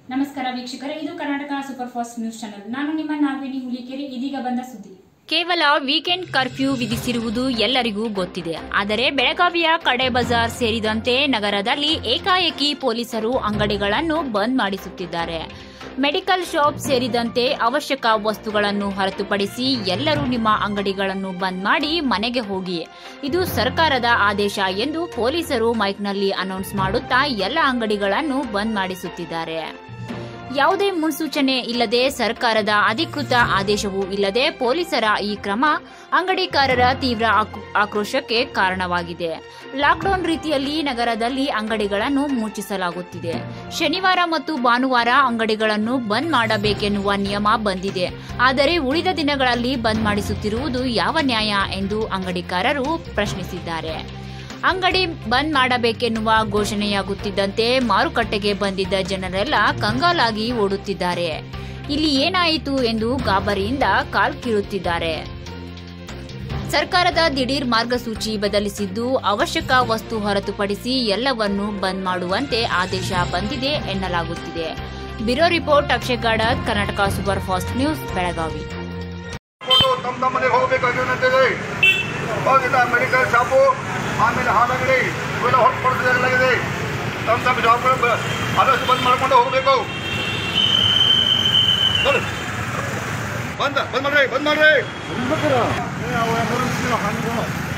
ನಮಸ್ಕಾರ ವೀಕ್ಷಕರೇ ಇದು Karnataka super fast news channel ನಾನು ನಿಮ್ಮ ನಾಗವೇಣಿ ಹುಲಿಕೆರೆ ಇದೀಗ ಬಂದ ಸುದ್ದಿ ಕೇವಲ ವೀಕೆಂಡ್ ಕರ್ಫ್ಯೂ ವಿಧಿಸಿರುವುದು ಎಲ್ಲರಿಗೂ ಗೊತ್ತಿದೆ ಆದರೆ ಬೆಳಗಾವಿಯ ಕಡೆ ಬಜಾರ್ ಸೇರಿದಂತೆ ನಗರದಲ್ಲಿ ಏಕಾಏಕಿ ಪೊಲೀಸರು ಅಂಗಡಿಗಳನ್ನು ಬಂದ್ ಮಾಡಿಸುತ್ತಿದ್ದಾರೆ ಮೆಡಿಕಲ್ ಶಾಪ್ ಸೇರಿದಂತೆ ಅವಶ್ಯಕ ವಸ್ತುಗಳನ್ನು ಹೊರತುಪಡಿಸಿ ಎಲ್ಲರೂ ನಿಮ್ಮ ಅಂಗಡಿಗಳನ್ನು ಬಂದ್ ಮಾಡಿ ಮನೆಗೆ ಹೋಗಿ ಇದು ಸರ್ಕಾರದ ಆದೇಶ ಎಂದು ಪೊಲೀಸರು ಮೈಕ್ನಲ್ಲಿ ಅನೌನ್ಸ್ ಮಾಡುತ್ತಾ ಎಲ್ಲ ಅಂಗಡಿಗಳನ್ನು ಬಂದ್ ಮಾಡಿಸುತ್ತಿದ್ದಾರೆ ಯಾವುದೇ ಮುನ್ಸೂಚನೆ ಇಲ್ಲದೆ ಸರ್ಕಾರದ ಅಧಿಕೃತ ಆದೇಶವೂ ಇಲ್ಲದೆ ಪೊಲೀಸರ ಈ ಕ್ರಮ ಅಂಗಡಿಕಾರರ ತೀವ್ರ ಆಕ್- ಆಕ್ರೋಶಕ್ಕೆ ಕಾರಣವಾಗಿದೆ ಲಾಕ್ಡೌನ್ ರೀತಿಯಲ್ಲಿ ನಗರದಲ್ಲಿ ಅಂಗಡಿಗಳನ್ನು ಮುಚ್ಚಿಸಲಾಗುತ್ತಿದೆ ಶನಿವಾರ ಮತ್ತು ಭಾನುವಾರ ಅಂಗಡಿಗಳನ್ನು ಬಂದ್ ಮಾಡಬೇಕೆನ್ನುವ ನಿಯಮ ಬಂದಿದೆ ಆದರೆ ಉಳಿದ ದಿನಗಳಲ್ಲಿ ಬಂದ್ ಮಾಡಿಸುತ್ತಿರುವುದು ಯಾವ ನ್ಯಾಯ ಎಂದು ಅಂಗಡಿಕಾರರು ಪ್ರಶ್ನಿಸಿದ್ದಾರೆ ಅಂಗಡಿ ಬಂದ್ ಮಾಡಬೇಕೆನ್ನುವ ಘೋಷಣೆಯಾಗುತ್ತಿದ್ದಂತೆ ಮಾರುಕಟ್ಟೆಗೆ ಬಂದಿದ್ದ ಜನರೆಲ್ಲ ಕಂಗಾಲಾಗಿ ಓಡುತ್ತಿದ್ದಾರೆ ಇಲ್ಲಿ ಏನಾಯಿತು ಎಂದು ಗಾಬರಿಯಿಂದ ಕಾಲ್ಕೀಳುತ್ತಿದ್ದಾರೆ ಸರ್ಕಾರದ ದಿಢೀರ್ ಮಾರ್ಗಸೂಚಿ ಬದಲಿಸಿದ್ದು ಅವಶ್ಯಕ ವಸ್ತು ಹೊರತುಪಡಿಸಿ ಎಲ್ಲವನ್ನೂ ಬಂದ್ ಮಾಡುವಂತೆ ಆದೇಶ ಬಂದಿದೆ ಎನ್ನಲಾಗುತ್ತಿದೆ bureau report Akshay Gadat Karnataka super fast news Belagavi ಕೊಟ್ಟು ತಮ್ಮ ತಮ್ಮ ಮನೆಗೆ ಹೋಗಬೇಕು ಅನ್ನೋಂತಿದೆ ಹೋಗಿಲ್ಲ ಮೆಡಿಕಲ್ ಶಾಪು ಆಮೇಲೆ ಹಾಲಂಗಡಿ ಇವೆಲ್ಲ ಹೊರತುಪಡಿಸಲಾಗಿದೆ ತಮ್ಮ ತಮ್ಮ ಜಾಬ್ಗಳು ಆದಷ್ಟು ಬಂದ್ ಮಾಡ್ಕೊಂಡು ಹೋಗಬೇಕು ನೋಡಿ ಬಂದ ಬಂದ್ ಮಾಡ್ರಿ ಬಂದ್ ಮಾಡ್ರಿ